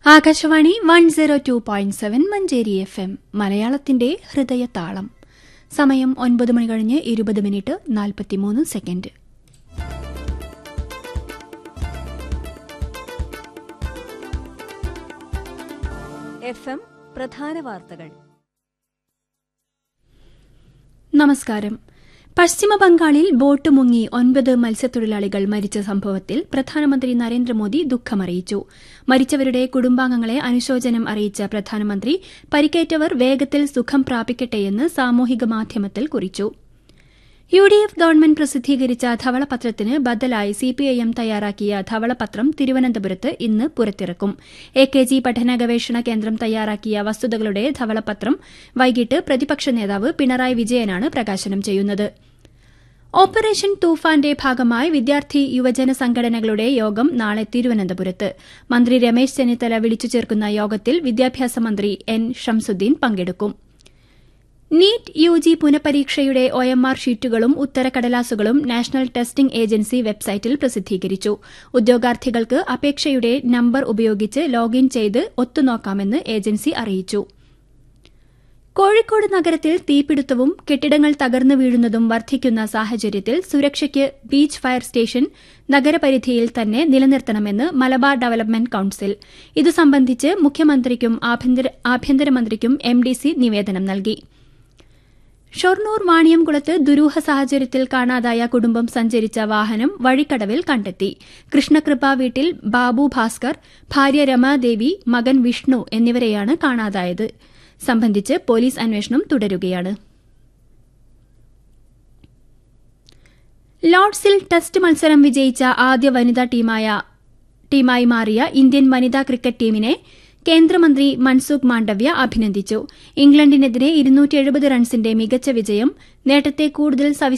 Akashvani one zero two point seven Manjeri F M മലയാളത്തിന്റെ ഹൃദയതാളം സമയം ഒൻപത് മണി കഴിഞ്ഞ് ഇരുപത് മിനിറ്റ് നാൽപ്പത്തിമൂന്ന് സെക്കൻഡ് എഫ് എം പ്രധാന വാർത്തകൾ നമസ്കാരം പശ്ചിമബംഗാളിൽ ബോട്ട് മുങ്ങി ഒൻപത് മത്സ്യത്തൊഴിലാളികൾ മരിച്ച സംഭവത്തിൽ പ്രധാനമന്ത്രി നരേന്ദ്രമോദി ദുഃഖമറിയിച്ചു മരിച്ചവരുടെ കുടുംബാംഗങ്ങളെ അനുശോചനം അറിയിച്ച പ്രധാനമന്ത്രി പരിക്കേറ്റവർ വേഗത്തിൽ സുഖം പ്രാപിക്കട്ടെയെന്ന് സാമൂഹിക മാധ്യമത്തിൽ കുറിച്ചു യു ഡി എഫ് ഗവൺമെന്റ് പ്രസിദ്ധീകരിച്ച ധവളപത്രത്തിന് ബദലായി സിപിഐഎം തയ്യാറാക്കിയ ധവളപത്രം തിരുവനന്തപുരത്ത് ഇന്ന് പുറത്തിറക്കും എ കെ ജി പഠന ഗവേഷണ കേന്ദ്രം തയ്യാറാക്കിയ വസ്തുതകളുടെ ധവളപത്രം വൈകിട്ട് പ്രതിപക്ഷ നേതാവ് പിണറായി വിജയനാണ് പ്രകാശനം ചെയ്യുന്നത് ഓപ്പറേഷൻ തൂഫാന്റെ ഭാഗമായി വിദ്യാർത്ഥി യുവജന സംഘടനകളുടെ യോഗം നാളെ തിരുവനന്തപുരത്ത് മന്ത്രി രമേശ് ചെന്നിത്തല വിളിച്ചു ചേർക്കുന്ന യോഗത്തിൽ വിദ്യാഭ്യാസ മന്ത്രി എൻ ഷംസുദ്ദീൻ പങ്കെടുക്കും നീറ്റ് യു ജി പുനഃപരീക്ഷയുടെ ഒ എം ആർ ഷീറ്റുകളും ഉത്തരക്കടലാസുകളും നാഷണൽ ടെസ്റ്റിംഗ് ഏജൻസി വെബ്സൈറ്റിൽ പ്രസിദ്ധീകരിച്ചു ഉദ്യോഗാർത്ഥികൾക്ക് അപേക്ഷയുടെ നമ്പർ ഉപയോഗിച്ച് ലോഗിൻ ചെയ്ത് ഒത്തുനോക്കാമെന്ന് ഏജൻസി അറിയിച്ചു കോഴിക്കോട് നഗരത്തിൽ തീപിടുത്തവും കെട്ടിടങ്ങൾ തകർന്നു വീഴുന്നതും വർദ്ധിക്കുന്ന സാഹചര്യത്തിൽ സുരക്ഷയ്ക്ക് ബീച്ച് ഫയർ സ്റ്റേഷൻ നഗരപരിധിയിൽ തന്നെ നിലനിർത്തണമെന്ന് മലബാർ ഡെവലപ്മെന്റ് കൌൺസിൽ ഇതു സംബന്ധിച്ച് മുഖ്യമന്ത്രിക്കും ആഭ്യന്തരമന്ത്രിക്കും എം ഡി സി നിവേദനം നൽകി ഷൊർണൂർ വാണിയംകുളത്ത് ദുരൂഹ സാഹചര്യത്തിൽ കാണാതായ കുടുംബം സഞ്ചരിച്ച വാഹനം വഴിക്കടവിൽ കണ്ടെത്തി കൃഷ്ണകൃപ വീട്ടിൽ ബാബു ഭാസ്കർ ഭാര്യ രമാദേവി മകൻ വിഷ്ണു എന്നിവരെയാണ് കാണാതായത് സംബന്ധിച്ച് പോലീസ് അന്വേഷണം തുടരുകയാണ് ലോർഡ്സിൽ ടെസ്റ്റ് മത്സരം വിജയിച്ച ആദ്യ വനിതാ ടീമായി മാറിയ ഇന്ത്യൻ വനിതാ ക്രിക്കറ്റ് ടീമിനെ കേന്ദ്രമന്ത്രി മൻസുഖ് മാണ്ഡവ്യ അഭിനന്ദിച്ചു ഇംഗ്ലണ്ടിനെതിരെ റൺസിന്റെ മികച്ച വിജയം നേട്ടത്തെ കൂടുതൽ